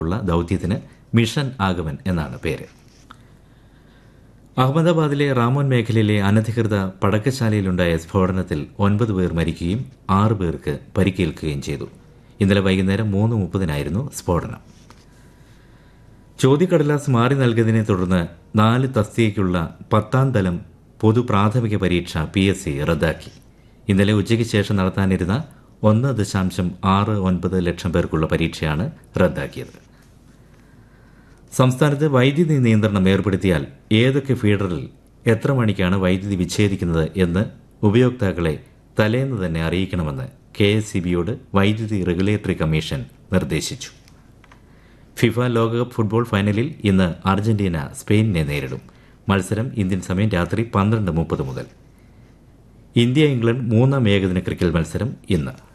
ഉള്ള ദൗത്യത്തിന് മിഷൻ ആഗമൻ എന്നാണ് പേര് അഹമ്മദാബാദിലെ റാമോൻ മേഖലയിലെ അനധികൃത പടക്കശാലയിലുണ്ടായ സ്ഫോടനത്തിൽ ഒൻപത് പേർ മരിക്കുകയും ആറ് പേർക്ക് പരിക്കേൽക്കുകയും ചെയ്തു ഇന്നലെ വൈകുന്നേരം മൂന്ന് മുപ്പതിനായിരുന്നു സ്ഫോടനം ചോദ്യക്കടലാസ് മാറി നൽകിയതിനെ തുടർന്ന് നാല് തസ്തികയ്ക്കുള്ള പത്താം തലം പൊതു പ്രാഥമിക പരീക്ഷ പി എസ് സി റദ്ദാക്കി ഇന്നലെ ഉച്ചയ്ക്ക് ശേഷം നടത്താനിരുന്ന ഒന്ന് ദശാംശം ആറ് ഒൻപത് ലക്ഷം പേർക്കുള്ള പരീക്ഷയാണ് റദ്ദാക്കിയത് സംസ്ഥാനത്ത് വൈദ്യുതി നിയന്ത്രണം ഏർപ്പെടുത്തിയാൽ ഏതൊക്കെ ഫീഡറിൽ എത്ര മണിക്കാണ് വൈദ്യുതി വിച്ഛേദിക്കുന്നത് എന്ന് ഉപയോക്താക്കളെ തലേന്ന് തന്നെ അറിയിക്കണമെന്ന് കെ എസ് സി ബിയോട് വൈദ്യുതി റെഗുലേറ്ററി കമ്മീഷൻ നിർദ്ദേശിച്ചു ഫിഫ ലോകകപ്പ് ഫുട്ബോൾ ഫൈനലിൽ ഇന്ന് അർജന്റീന സ്പെയിനിനെ നേരിടും മത്സരം ഇന്ത്യൻ സമയം രാത്രി പന്ത്രണ്ട് മുപ്പത് മുതൽ ഇന്ത്യ ഇംഗ്ലണ്ട് മൂന്നാം ഏകദിന ക്രിക്കറ്റ് മത്സരം ഇന്ന്